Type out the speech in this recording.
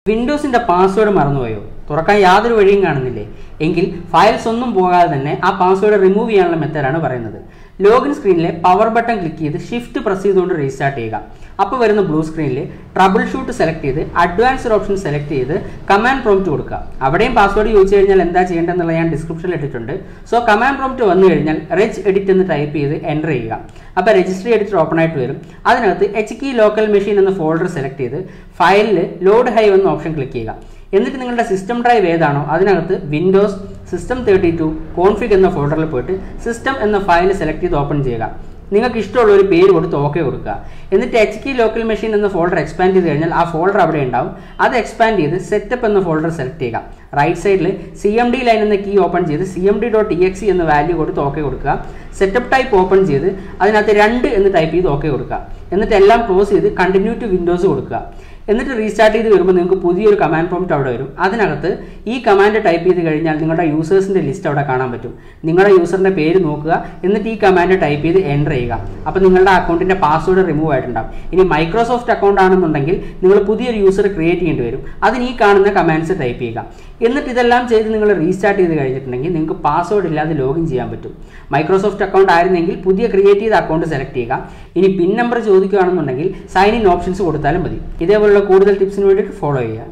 വിൻഡോസിന്റെ password മറന്നുപോയോ തുറക്കാൻ യാതൊരു വഴിയും കാണുന്നില്ലേ എങ്കിൽ ഫയൽസ് ഒന്നും പോകാതെ തന്നെ ആ പാസ്വേഡ് റിമൂവ് ചെയ്യാനുള്ള മെത്തേഡാണ് പറയുന്നത് ലോഗിൻ സ്ക്രീനിലെ പവർ ബട്ടൺ ക്ലിക്ക് ചെയ്ത് ഷിഫ്റ്റ് പ്രസ് ചെയ്തുകൊണ്ട് റീസ്റ്റാർട്ട് ചെയ്യുക അപ്പോൾ വരുന്ന ബ്ലൂ സ്ക്രീനിൽ ട്രബിൾ ഷൂട്ട് സെലക്ട് ചെയ്ത് അഡ്വാൻസ്ഡ് ഓപ്ഷൻ സെലക്ട് ചെയ്ത് കമാൻഡ് പ്രോംപ്റ്റ് കൊടുക്കുക അവിടെയും പാസ്വേഡ് ചോദിച്ചു കഴിഞ്ഞാൽ എന്താ ചെയ്യേണ്ടതെന്നുള്ളത് ഞാൻ ഡിസ്ക്രിപ്ഷനിൽ ഇട്ടിട്ടുണ്ട് സോ കമാൻഡ് പ്രോംപ്റ്റ് വന്നു കഴിഞ്ഞാൽ റെജ് എഡിറ്റ് എന്ന് ടൈപ്പ് ചെയ്ത് എൻ്റർ ചെയ്യുക അപ്പോൾ രജിസ്ട്രി എഡിറ്റർ ഓപ്പൺ ആയിട്ട് വരും അതിനകത്ത് എച്ച് കി ലോക്കൽ മെഷീൻ എന്ന ഫോൾഡർ സെലക്ട് ചെയ്ത് ഫയലിൽ ലോഡ് ഹൈവ് എന്ന ഓപ്ഷൻ ക്ലിക്ക് ചെയ്യുക എന്നിട്ട് നിങ്ങളുടെ സിസ്റ്റം ഡ്രൈവ് ഏതാണോ അതിനകത്ത് Windows system thirty two config എന്ന ഫോൾഡറിൽ പോയിട്ട് സിസ്റ്റം എന്ന ഫയൽ സെലക്ട് ചെയ്ത് ഓപ്പൺ ചെയ്യുക നിങ്ങൾക്ക് ഇഷ്ടമുള്ള ഒരു പേര് കൊടുത്ത് ഓക്കെ കൊടുക്കുക എന്നിട്ട് എച്ച് കി ലോക്കൽ മെഷീൻ എന്ന ഫോൾഡർ എക്സ്പാൻഡ് ചെയ്ത് കഴിഞ്ഞാൽ ആ ഫോൾഡർ അവിടെ ഉണ്ടാവും അത് എക്സ്പാൻഡ് ചെയ്ത് സെറ്റപ്പ് എന്ന ഫോൾഡർ സെലക്ട് ചെയ്യുക റൈറ്റ് സൈഡിൽ സി എം ഡി ലൈൻ എന്ന കീ ഓപ്പൺ ചെയ്ത് C M D dot E X എന്ന വാല്യൂ കൊടുത്ത് ഓക്കെ കൊടുക്കുക സെറ്റപ്പ് ടൈപ്പ് ഓപ്പൺ ചെയ്ത് അതിനകത്ത് രണ്ട് എന്ന് ടൈപ്പ് ചെയ്ത് ഓക്കെ കൊടുക്കുക എന്നിട്ട് എല്ലാം ക്ലോസ് ചെയ്ത് കണ്ടിന്യൂ ടു വിൻഡോസ് കൊടുക്കുക എന്നിട്ട് റീസ്റ്റാർട്ട് ചെയ്ത് വരുമ്പോൾ നിങ്ങൾക്ക് പുതിയൊരു കമാൻഡ് പ്രോംപ്റ്റ് അവിടെ വരും അതിനകത്ത് ഈ കമാൻഡ് ടൈപ്പ് ചെയ്ത് കഴിഞ്ഞാൽ നിങ്ങളുടെ യൂസേഴ്സിന്റെ ലിസ്റ്റ് അവിടെ കാണാൻ പറ്റും നിങ്ങളുടെ യൂസറിന്റെ പേര് നോക്കുക എന്നിട്ട് ഈ കമാൻഡ് ടൈപ്പ് ചെയ്ത് എൻ്റർ ചെയ്യുക അപ്പോൾ നിങ്ങളുടെ അക്കൗണ്ടിന്റെ പാസ്വേഡ് റിമൂവ് ആയിട്ടുണ്ടാവും ഇനി മൈക്രോസോഫ്റ്റ് അക്കൗണ്ട് ആണെന്നുണ്ടെങ്കിൽ നിങ്ങൾ പുതിയൊരു യൂസർ ക്രിയേറ്റ് ചെയ്യേണ്ടി വരും അതിന് ഈ കാണുന്ന കമാൻഡ്സ് ടൈപ്പ് ചെയ്യുക എന്നിട്ട് ഇതെല്ലാം ചെയ്ത് നിങ്ങൾ റീസ്റ്റാർട്ട് ചെയ്ത് കഴിഞ്ഞിട്ടുണ്ടെങ്കിൽ നിങ്ങൾക്ക് പാസ്വേഡ് ഇല്ലാതെ ലോഗിൻ ചെയ്യാൻ പറ്റും മൈക്രോസോഫ്റ്റ് അക്കൗണ്ട് ആയിരുന്നെങ്കിൽ പുതിയ ക്രിയേറ്റ് ചെയ്ത അക്കൗണ്ട് സെലക്ട് ചെയ്യുക ഇനി പിൻ നമ്പർ ചോദിക്കുകയാണെന്നുണ്ടെങ്കിൽ സൈൻ ഇൻ ഓപ്ഷൻസ് കൊടുത്താലും മതി ഇതേപോലുള്ള കൂടുതൽ ടിപ്സിന് വേണ്ടിയിട്ട് ഫോളോ ചെയ്യുക